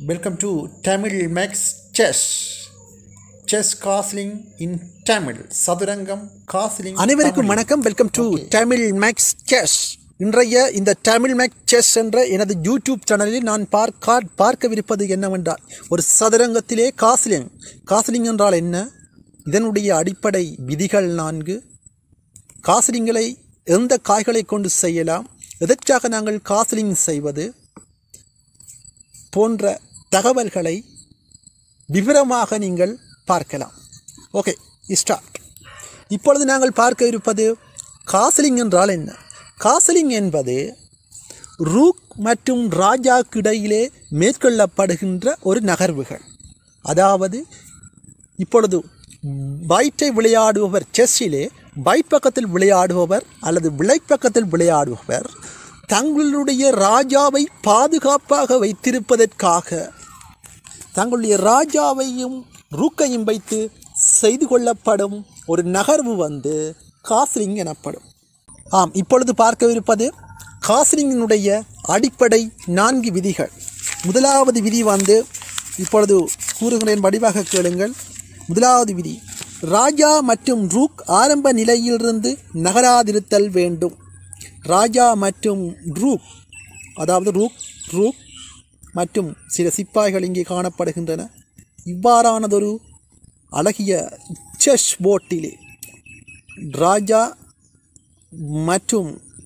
Welcome to Tamil Max Chess. Chess Castling in Tamil. சதுரங்கம் castling அனைவருக்கும் வணக்கம் welcome to Tamil Max Chess இன்றைய இந்த தமிழ் மேக்ஸ் செஸ் என்ற எனது யூடியூப் சேனலில் நான் பார்க்க பார்க்கவிருப்பது என்னவென்றால் ஒரு சதுரங்கத்திலே காஸ்லிங் காஸ்லிங் என்றால் என்ன இதனுடைய அடிப்படை விதிகள் நான்கு காஸ்லிங்களை எந்த காய்களை கொண்டு செய்யலாம் எதற்காக நாங்கள் காஸ்லிங் செய்வது போன்ற தகவல்களை விவரமாக நீங்கள் பார்க்கலாம் ஓகே ஸ்டார்ட் இப்பொழுது நாங்கள் பார்க்க இருப்பது காசலிங் என்றால் என்ன காசலிங் என்பது ரூக் மற்றும் ராஜாக்கு இடையிலே மேற்கொள்ளப்படுகின்ற ஒரு நகர்வுகள் அதாவது இப்பொழுது பைட்டை விளையாடுபவர் செஸ்ஸிலே பைட் பக்கத்தில் விளையாடுபவர் அல்லது விளைப்பக்கத்தில் விளையாடுபவர் தங்களுடைய ராஜாவை பாதுகாப்பாக வைத்திருப்பதற்காக தங்களுடைய ராஜாவையும் ரூக்கையும் வைத்து செய்து கொள்ளப்படும் ஒரு நகர்வு வந்து காஸ்லிங் எனப்படும் ஆம் இப்பொழுது பார்க்கவிருப்பது காஸ்லிங்கினுடைய அடிப்படை நான்கு விதிகள் முதலாவது விதி வந்து இப்பொழுது கூறுகிறேன் வடிவாக கேளுங்கள் முதலாவது விதி ராஜா மற்றும் ரூக் ஆரம்ப நிலையிலிருந்து நகராதிருத்தல் வேண்டும் ராஜா மற்றும் ரூக் அதாவது ரூக் ரூக் மற்றும் சில சிப்பாய்கள் இங்கே காணப்படுகின்றன இவ்வாறானதொரு அழகிய செஸ் போட்டிலே ராஜா மற்றும்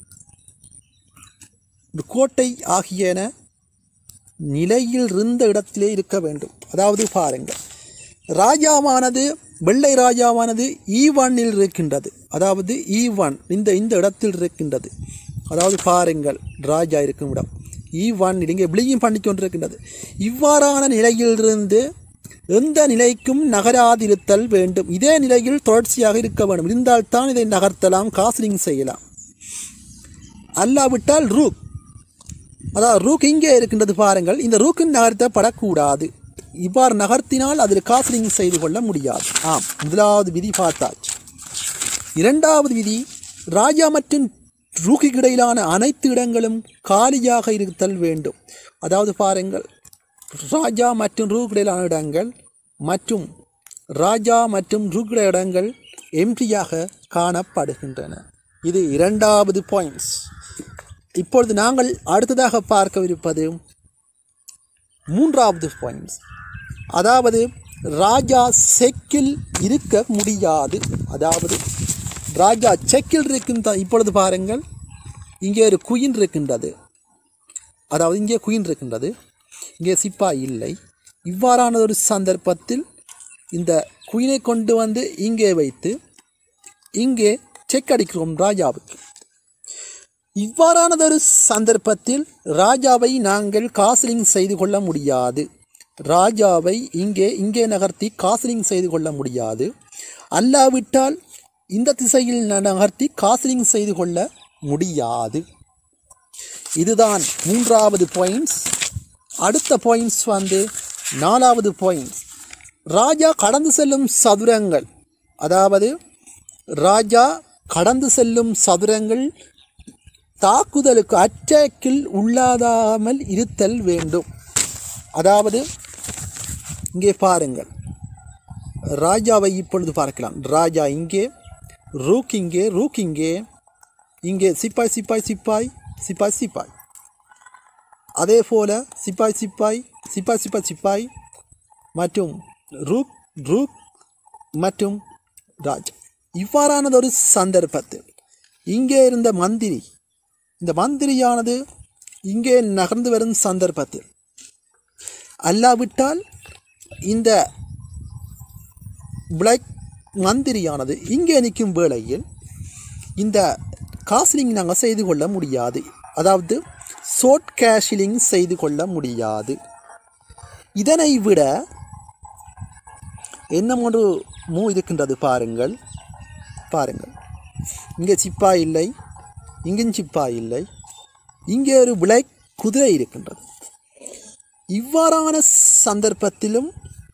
கோட்டை ஆகியன நிலையில் இருந்த இடத்திலே இருக்க வேண்டும் அதாவது பாருங்கள் ராஜாவானது வெள்ளை ராஜாவானது ஈ ஒன்னில் இருக்கின்றது அதாவது ஈ ஒன் இந்த இந்த இடத்தில் இருக்கின்றது அதாவது பாருங்கள் ராஜா இருக்கும் இடம் ஈ ஒன்னில் இங்கே விளியும் பண்ணி கொண்டிருக்கின்றது இவ்வாறான நிலையிலிருந்து எந்த நிலைக்கும் நகராதிருத்தல் வேண்டும் இதே நிலையில் தொடர்ச்சியாக இருக்க வேண்டும் இருந்தால்தான் இதை நகர்த்தலாம் காஸ்லிங் செய்யலாம் அல்லாவிட்டால் ரூக் அதாவது ரூக் இங்கே இருக்கின்றது பாருங்கள் இந்த ரூக்கின் நகர்த்தப்படக்கூடாது இவ்வாறு நகர்த்தினால் அதில் காஸ்லிங் செய்து கொள்ள முடியாது ஆம் முதலாவது விதி பார்த்தாச்சு இரண்டாவது விதி ராஜா மற்றும் ரூக்கிக்கு இடையிலான அனைத்து இடங்களும் காலியாக இருத்தல் வேண்டும் அதாவது பாருங்கள் ராஜா மற்றும் ரூக் இடையிலான இடங்கள் மற்றும் ராஜா மற்றும் ரூக் இடங்கள் எம்டியாக காணப்படுகின்றன இது இரண்டாவது பாயிண்ட்ஸ் இப்பொழுது நாங்கள் அடுத்ததாக பார்க்கவிருப்பது மூன்றாவது பாயிண்ட்ஸ் அதாவது ராஜா செக்கில் இருக்க முடியாது அதாவது ராஜா செக்கில் இருக்கின்ற இப்பொழுது பாருங்கள் இங்கே ஒரு குயின் இருக்கின்றது அதாவது இங்கே குயின் இருக்கின்றது இங்கே சிப்பாய் இல்லை இவ்வாறான ஒரு சந்தர்ப்பத்தில் இந்த குயினை கொண்டு வந்து இங்கே வைத்து இங்கே செக் அடிக்கிறோம் ராஜாவுக்கு இவ்வாறானதொரு சந்தர்ப்பத்தில் ராஜாவை நாங்கள் காஸ்லிங் செய்து கொள்ள முடியாது ராஜாவை இங்கே இங்கே நகர்த்தி காஸ்லிங் செய்து கொள்ள முடியாது அல்லாவிட்டால் இந்த திசையில் நகர்த்தி காஸ்லிங் செய்து கொள்ள முடியாது இதுதான் மூன்றாவது பாயிண்ட்ஸ் அடுத்த பாயிண்ட்ஸ் வந்து நாலாவது பாயிண்ட்ஸ் ராஜா கடந்து செல்லும் சதுரங்கள் அதாவது ராஜா கடந்து செல்லும் சதுரங்கள் தாக்குதலுக்கு அட்டாக்கில் உள்ளாதாமல் இருத்தல் வேண்டும் அதாவது இங்கே பாருங்கள் ராஜாவை இப்பொழுது பார்க்கலாம் ராஜா இங்கே ரூக் இங்கே ரூக் இங்கே இங்கே சிப்பாய் சிப்பாய் சிப்பாய் சிப்பாய் சிப்பாய் அதே போல சிப்பாய் சிப்பாய் சிப்பாய் சிப்பாய் சிப்பாய் மற்றும் ரூக் ரூக் மற்றும் ராஜா இவ்வாறானதொரு சந்தர்ப்பத்தில் இங்கே இருந்த மந்திரி இந்த மந்திரியானது இங்கே நகர்ந்து வரும் சந்தர்ப்பத்தில் அல்லாவிட்டால் இந்த பிளாக் மந்திரியானது இங்கே நிற்கும் வேளையில் இந்த காஸ்லிங் நாங்கள் செய்து கொள்ள முடியாது அதாவது ஷோர்ட் கேஷிலிங் செய்து கொள்ள முடியாது இதனை விட என்ன ஒரு மூ இருக்கின்றது பாருங்கள் பாருங்கள் இங்கே சிப்பா இல்லை இங்கும் சிப்பா இல்லை இங்கே ஒரு விளை குதிரை இருக்கின்றது இவ்வாறான சந்தர்ப்பத்திலும்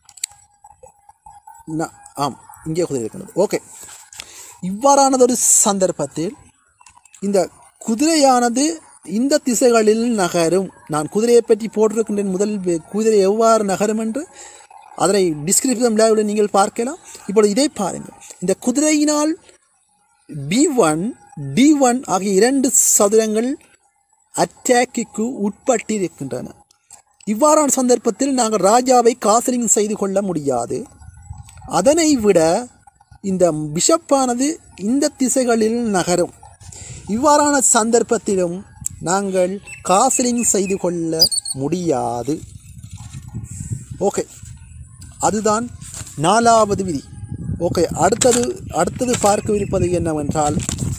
ஆம் இங்கே குதிரை இருக்கின்றது ஓகே இவ்வாறானதொரு சந்தர்ப்பத்தில் இந்த குதிரையானது இந்த திசைகளில் நகரும் நான் குதிரையை பற்றி போட்டிருக்கின்றேன் முதல் வே- குதிரை எவ்வாறு நகரும் என்று அதனை டிஸ்கிரிப்ஷன் விழாவில் நீங்கள் பார்க்கலாம் இப்பொழுது இதை பாருங்கள் இந்த குதிரையினால் பி ஒன் டி ஒன் ஆகிய இரண்டு சதுரங்கள் அட்டாக்கிற்கு உட்பட்டிருக்கின்றன இவ்வாறான சந்தர்ப்பத்தில் நாங்கள் ராஜாவை காசலிங் செய்து கொள்ள முடியாது அதனை விட இந்த பிஷப்பானது இந்த திசைகளில் நகரும் இவ்வாறான சந்தர்ப்பத்திலும் நாங்கள் காசலிங் செய்து கொள்ள முடியாது ஓகே அதுதான் நாலாவது விதி ஓகே அடுத்தது அடுத்தது பார்க்கவிருப்பது என்னவென்றால்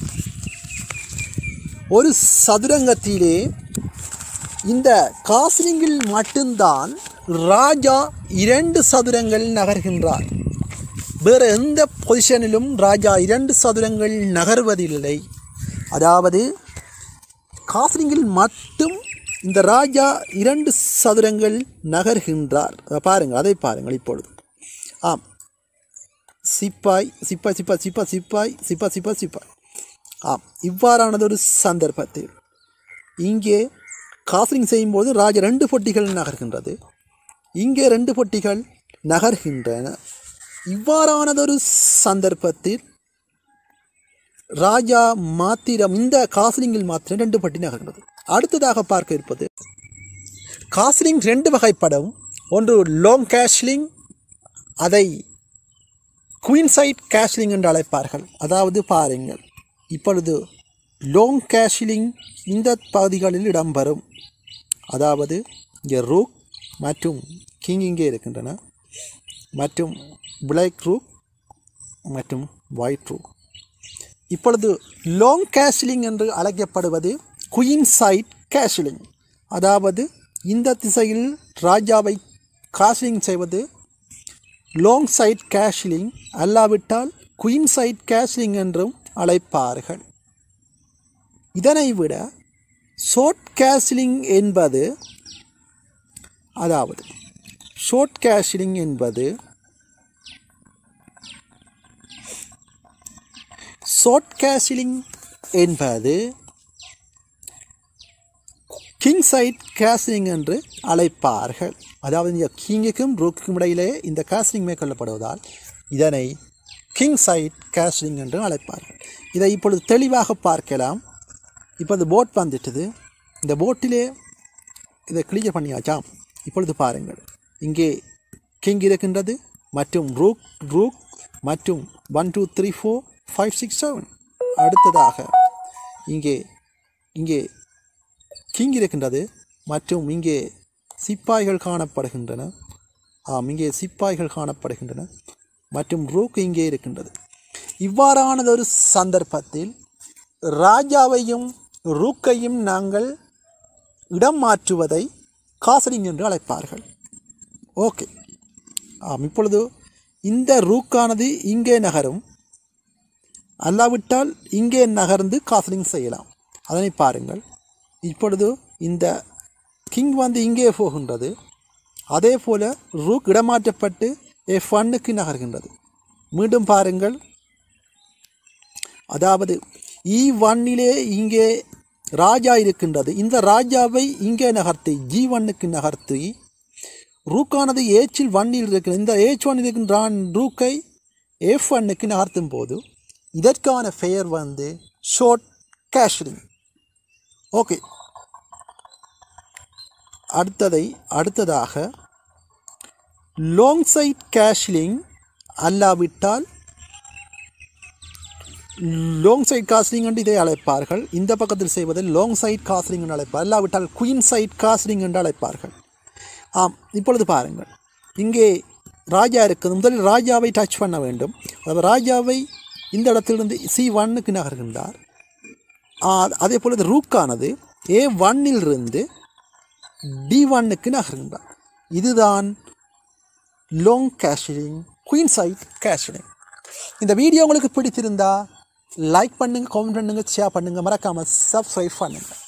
ஒரு சதுரங்கத்திலே இந்த காஸ்லிங்கில் மட்டும்தான் ராஜா இரண்டு சதுரங்கள் நகர்கின்றார் வேறு எந்த பொசிஷனிலும் ராஜா இரண்டு சதுரங்கள் நகர்வதில்லை அதாவது காஸ்லிங்கில் மட்டும் இந்த ராஜா இரண்டு சதுரங்கள் நகர்கின்றார் அதை பாருங்கள் அதை பாருங்கள் இப்பொழுது ஆம் சிப்பாய் சிப்பாய் சிப்பாய் சிப்பாய் சிப்பாய் சிப்பாய் சிப்பாய் சிப்பாய் ஆம் இவ்வாறானதொரு சந்தர்ப்பத்தில் இங்கே காஸ்லிங் செய்யும்போது ராஜா ரெண்டு பொட்டிகள் நகர்கின்றது இங்கே ரெண்டு பொட்டிகள் நகர்கின்றன இவ்வாறானதொரு சந்தர்ப்பத்தில் ராஜா மாத்திரம் இந்த காஸ்லிங்கில் மாத்திரம் ரெண்டு பட்டி நகர்கிறது அடுத்ததாக பார்க்க இருப்பது காஸ்லிங் ரெண்டு வகைப்படும் ஒன்று லாங் கேஷ்லிங் அதை குயின் சைட் கேஷ்லிங் என்று அழைப்பார்கள் அதாவது பாருங்கள் இப்பொழுது லாங் கேஷ்லிங் இந்த பகுதிகளில் இடம்பெறும் அதாவது இங்கே ரூக் மற்றும் கிங் இங்கே இருக்கின்றன மற்றும் பிளாக் ரூக் மற்றும் ஒயிட் ரூக் இப்பொழுது லாங் கேஷ்லிங் என்று அழைக்கப்படுவது குயின் சைட் கேஷ்லிங் அதாவது இந்த திசையில் ராஜாவை காஸ்லிங் செய்வது லாங் சைட் கேஷ்லிங் அல்லாவிட்டால் குயின் சைட் கேஷ்லிங் என்றும் அழைப்பார்கள் இதனை விட ஷோர்ட் கேஷ்லிங் என்பது அதாவது ஷோர்ட் கேஷ்லிங் என்பது ஷார்ட் கேஷிலிங் என்பது கிங் சைட் கேஸ்லிங் என்று அழைப்பார்கள் அதாவது இந்த கிங்குக்கும் ரூக்குக்கும் இடையிலே இந்த கேஸ்லிங் மேற்கொள்ளப்படுவதால் இதனை கிங் சைட் கேஸ்லிங் என்று அழைப்பார்கள் இதை இப்பொழுது தெளிவாக பார்க்கலாம் இப்பொழுது போட் வந்துட்டது இந்த போட்டிலே இதை கிளியர் பண்ணியாச்சாம் இப்பொழுது பாருங்கள் இங்கே கிங் இருக்கின்றது மற்றும் ரூக் ரூக் மற்றும் one two three four five six seven அடுத்ததாக இங்கே இங்கே கிங் இருக்கின்றது மற்றும் இங்கே சிப்பாய்கள் காணப்படுகின்றன ஆம் இங்கே சிப்பாய்கள் காணப்படுகின்றன மற்றும் ரூக் இங்கே இருக்கின்றது இவ்வாறானதொரு சந்தர்ப்பத்தில் ராஜாவையும் ரூக்கையும் நாங்கள் இடம் மாற்றுவதை காசலிங் என்று அழைப்பார்கள் ஓகே ஆம் இப்பொழுது இந்த ரூக்கானது இங்கே நகரும் அல்லாவிட்டால் இங்கே நகர்ந்து காஸ்லிங் செய்யலாம் அதனை பாருங்கள் இப்பொழுது இந்த கிங் வந்து இங்கே போகின்றது அதே போல் ரூக் இடமாற்றப்பட்டு எஃப் ஒன்னுக்கு நகர்கின்றது மீண்டும் பாருங்கள் அதாவது இ ஒன்னிலே இங்கே ராஜா இருக்கின்றது இந்த ராஜாவை இங்கே நகர்த்தி ஜி ஒன்னுக்கு நகர்த்தி ரூக்கானது ஏச்சில் ஒன்னில் இருக்கிற இந்த ஏச் ஒன் இருக்கின்ற ரூக்கை எஃப் ஒன்னுக்கு நகர்த்தும் போது இதற்கான பெயர் வந்து ஷோர்ட் கேஷ்லிங் ஓகே அடுத்ததை அடுத்ததாக லாங் சைட் கேஷ்லிங் அல்லாவிட்டால் லாங் சைட் காஸ்லிங் என்று இதை அழைப்பார்கள் இந்த பக்கத்தில் செய்வதை லாங் சைட் காஸ்லிங் என்று அழைப்பார் அல்லாவிட்டால் குயின் சைட் காஸ்லிங் என்று அழைப்பார்கள் ஆம் இப்பொழுது பாருங்கள் இங்கே ராஜா இருக்குது முதலில் ராஜாவை டச் பண்ண வேண்டும் அதாவது ராஜாவை இந்த இடத்திலிருந்து சி ஒன்னுக்கு நகர்கின்றார் ஆ, அதே போல் இது ரூக்கானது ஏ ஒன்னிலிருந்து டி ஒன்னுக்கு நகர்கின்றார் இதுதான் long castling queen side castling இந்த வீடியோ உங்களுக்கு பிடித்திருந்தா லைக் பண்ணுங்கள் கமெண்ட் பண்ணுங்கள் ஷேர் பண்ணுங்கள் மறக்காமல் சப்ஸ்கிரைப் பண்ணுங்கள்